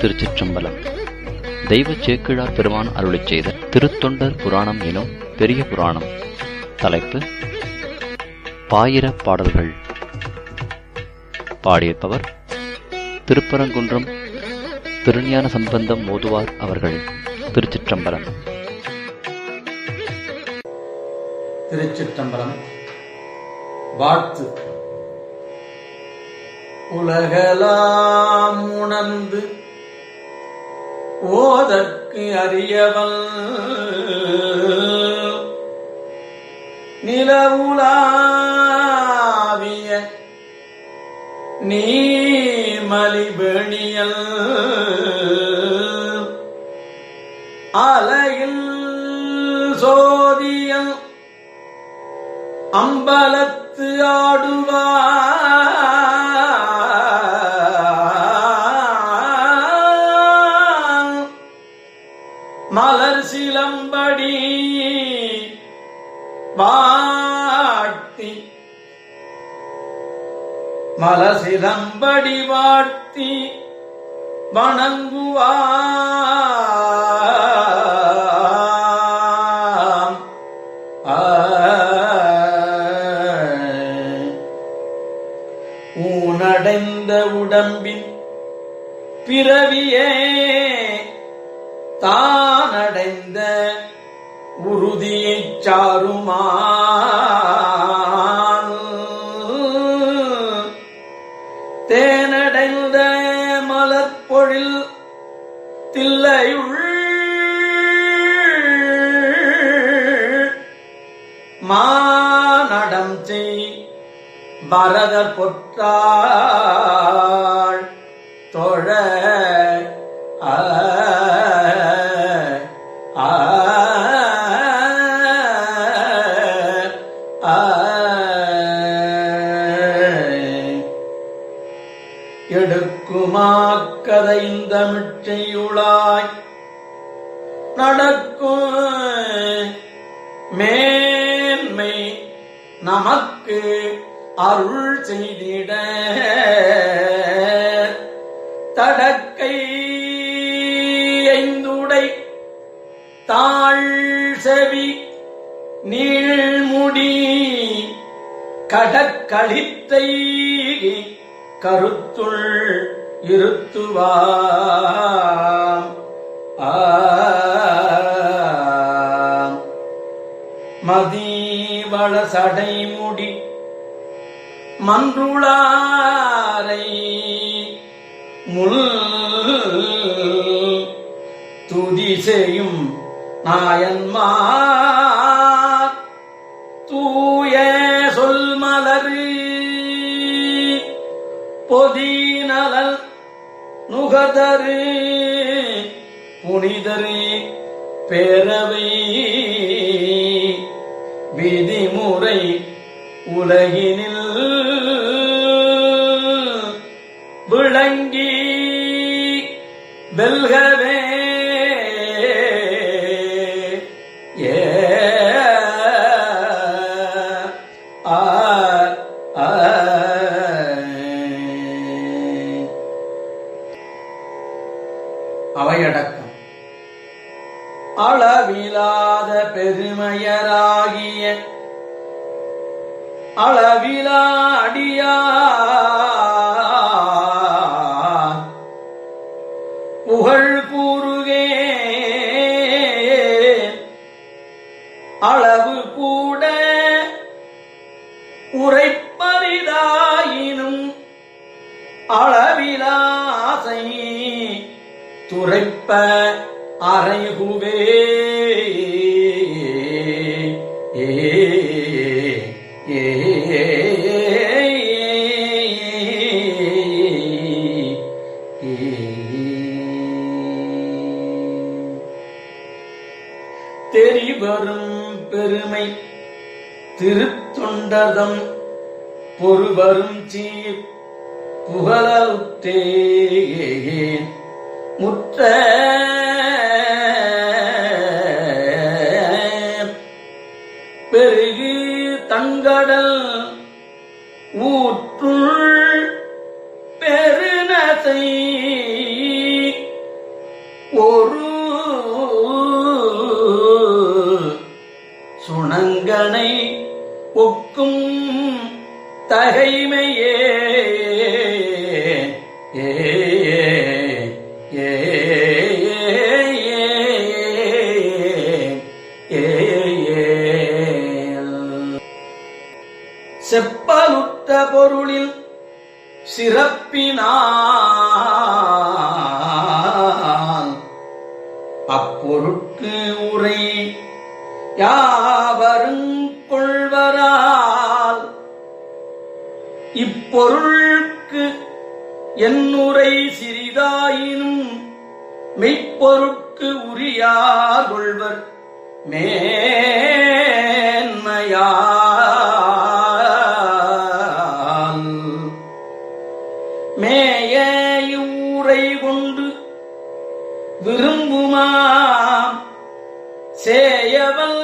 திருச்சிற்றம்பலம் தெய்வ சேக்கிழார் பெருமான் அருளிச் செய்த திருத்தொண்டர் புராணம் எனும் பெரிய புராணம் தலைப்பு பாயிர பாடல்கள் பாடியிருப்பவர் திருப்பரங்குன்றம் திருஞான சம்பந்தம் மோதுவார் அவர்கள் திருச்சிற்றம்பலம் திருச்சிற்றம்பலம் வாழ்த்து உலகலாம் உணர்ந்து ஓதற்கு அறியவன் நிலவுலாவிய நீர்மலிபெணியல் அலையில் சோதியல் அம்பலத்து ஆடுவார் மலர் சிலம்படி வாட்டி மலர் சிலம்படி வாட்டி வணங்குவாம் ஊனடைந்த உடம்பின் பிறவியே தானடைந்த உறுதியைச் சாருமா தேனடைந்த மலர்பொழில் தில்லையுள் மானடம் செய் பரதர் பொற்றாள் தொழ ஆ, ஆ, ஆ. எடுக்குமாக்கதைந்தமிழ்ச்செய்யுளாய் நடக்கும் மேன்மை நமக்கு அருள் செய்திட தடக்கை ஐந்துடை தாழ் செவி நீழ்முடி கடற்களித்தை கருத்துள் இருத்துவாம் ஆம். மதீவள சடைமுடி மன்றுளாரை முள் துதி செய்யும் நாயன்மார் தூய சொல்மலரு பொதிநலல் நுகதரு புனிதரு பேரவை விதிமுறை உலகினில் விளங்கி வெல்கவே ஏ ஆ ஆ அவையடக்கம் அளவிலாத பெருமையராகிய அளவிலா அடியார் புகழ் கூறுகே அளவு கூட உரைப்பரிதாயினும் அளவிலாசை துரைப்ப அறைகுவே ஏ ஏ தெரிவரும் பெருமை திருத்தொண்டதம் பொறுவரும் சீர் புகழத்தேன் முற்ற பெருகு தங்கடல் ஊற்றுள் பெருநசை இப்பொருளுக்கு என்னுரை சிறிதாயினும் மெய்ப்பொருட்கு உரியார் கொள்வர் மேன்மையால் மேய இவ்வூரை கொண்டு விரும்புமாம் சேயவல்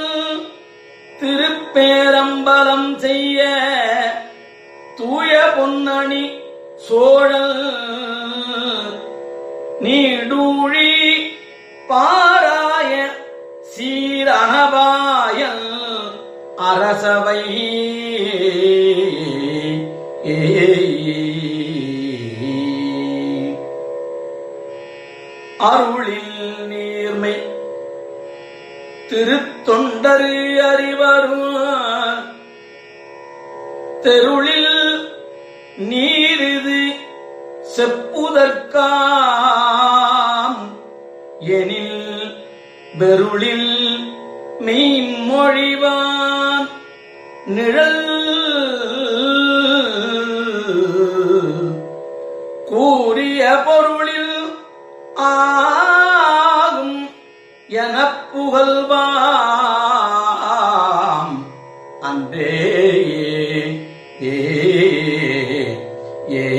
திருப்பேரம்பலம் செய்ய தூய பொன்னணி சோழல் நீடூழி பாராய சீரணபாயல் அரசவை அருளில் நீர்மை திருத்தொண்டரு அறிவரும் தெருளில் நீரிது செப்புதற்காம் எனில் பெருளில் மெய்மொழிவான் நிழல் கூறிய பொருளில் ஆகும் எனப் புகழ்வாம் அன்றே ஏ ஏ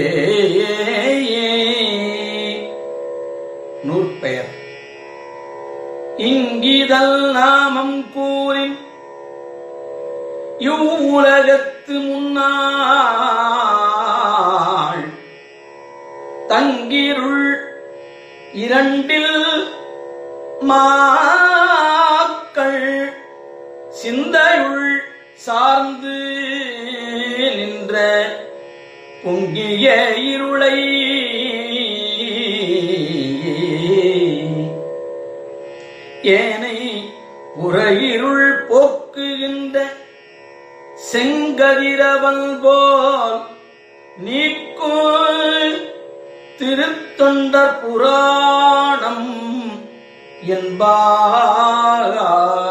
நூற்பெயர் இங்கிதல் நாமம் கூறின் இவ்வுலகத்து முன்னாள் தங்கிருள் இரண்டில் மாக்கள் சிந்தையுள் சார்ந்து நின்ற பொங்கிய இருளை ஏனை உரையிருள் போக்குகின்ற செங்கதிரவன் போல் நீக்கும் திருத்தொண்டர் புராணம் என்பார்